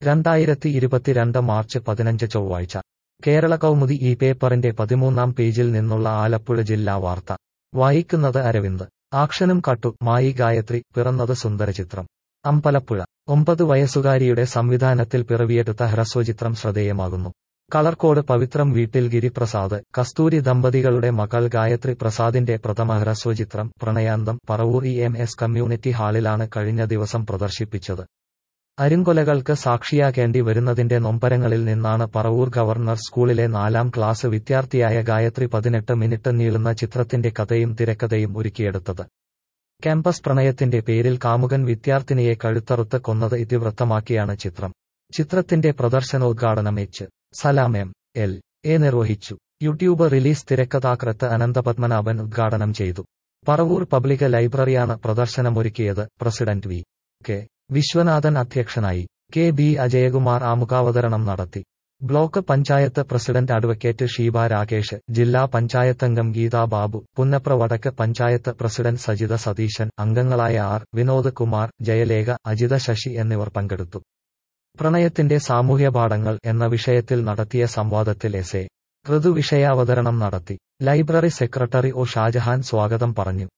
രണ്ടായിരത്തി ഇരുപത്തിരണ്ട് മാർച്ച് പതിനഞ്ച് ചൊവ്വാഴ്ച കേരള കൗമുദി ഈ പേപ്പറിന്റെ പതിമൂന്നാം പേജിൽ നിന്നുള്ള ആലപ്പുഴ ജില്ലാ വാർത്ത വായിക്കുന്നത് അരവിന്ദ് ആക്ഷനും കട്ടു മായി ഗായത്രി പിറന്നത് സുന്ദരചിത്രം അമ്പലപ്പുഴ ഒമ്പത് വയസ്സുകാരിയുടെ സംവിധാനത്തിൽ പിറവിയെടുത്ത ഹ്രസ്വചിത്രം ശ്രദ്ധേയമാകുന്നു കളർക്കോട് പവിത്രം വീട്ടിൽ ഗിരിപ്രസാദ് കസ്തൂരി ദമ്പതികളുടെ മകൾ ഗായത്രി പ്രസാദിന്റെ പ്രഥമ ഹ്രസ്വചിത്രം Pranayantham Paravur E M S community ഹാളിലാണ് കഴിഞ്ഞ ദിവസം പ്രദർശിപ്പിച്ചത് അരുങ്കൊലകൾക്ക് സാക്ഷിയാകേണ്ടി വരുന്നതിന്റെ നൊമ്പരങ്ങളിൽ നിന്നാണ് പറവൂർ ഗവർണർ സ്കൂളിലെ നാലാം ക്ലാസ് വിദ്യാർത്ഥിയായ ഗായത്രി പതിനെട്ട് മിനിറ്റ് നീളുന്ന ചിത്രത്തിന്റെ കഥയും തിരക്കഥയും ഒരുക്കിയെടുത്തത് ക്യാമ്പസ് പ്രണയത്തിന്റെ പേരിൽ കാമുകൻ വിദ്യാർത്ഥിനിയെ കഴുത്തറുത്ത് കൊന്നത് ഇതിവൃത്തമാക്കിയാണ് ചിത്രം ചിത്രത്തിന്റെ പ്രദർശനോദ്ഘാടനം H Salam M L A നിർവഹിച്ചു യൂട്യൂബ് റിലീസ് തിരക്കഥാകൃത്ത് അനന്തപത്മനാഭൻ ഉദ്ഘാടനം ചെയ്തു പറവൂർ പബ്ലിക് ലൈബ്രറിയാണ് പ്രദർശനമൊരുക്കിയത് പ്രസിഡന്റ് വി കെ വിശ്വനാഥൻ അധ്യക്ഷനായി കെ ബി അജയകുമാർ ആമുഖാവതരണം നടത്തി block panchayat president advocate Sheeba Rakesh ജില്ലാ പഞ്ചായത്തംഗം ഗീതാ ബാബു പുന്നപ്ര വടക്ക് പഞ്ചായത്ത് പ്രസിഡന്റ് സജിത സതീശൻ അംഗങ്ങളായ ആർ വിനോദ് കുമാർ ജയലേഖ അജിത ശശി എന്നിവർ പങ്കെടുത്തു പ്രണയത്തിന്റെ സാമൂഹ്യ പാഠങ്ങൾ എന്ന വിഷയത്തിൽ നടത്തിയ സംവാദത്തിൽ എസ് എ ഋതു വിഷയാവതരണം നടത്തി ലൈബ്രറി സെക്രട്ടറി ഒ ഷാജഹാൻ സ്വാഗതം പറഞ്ഞു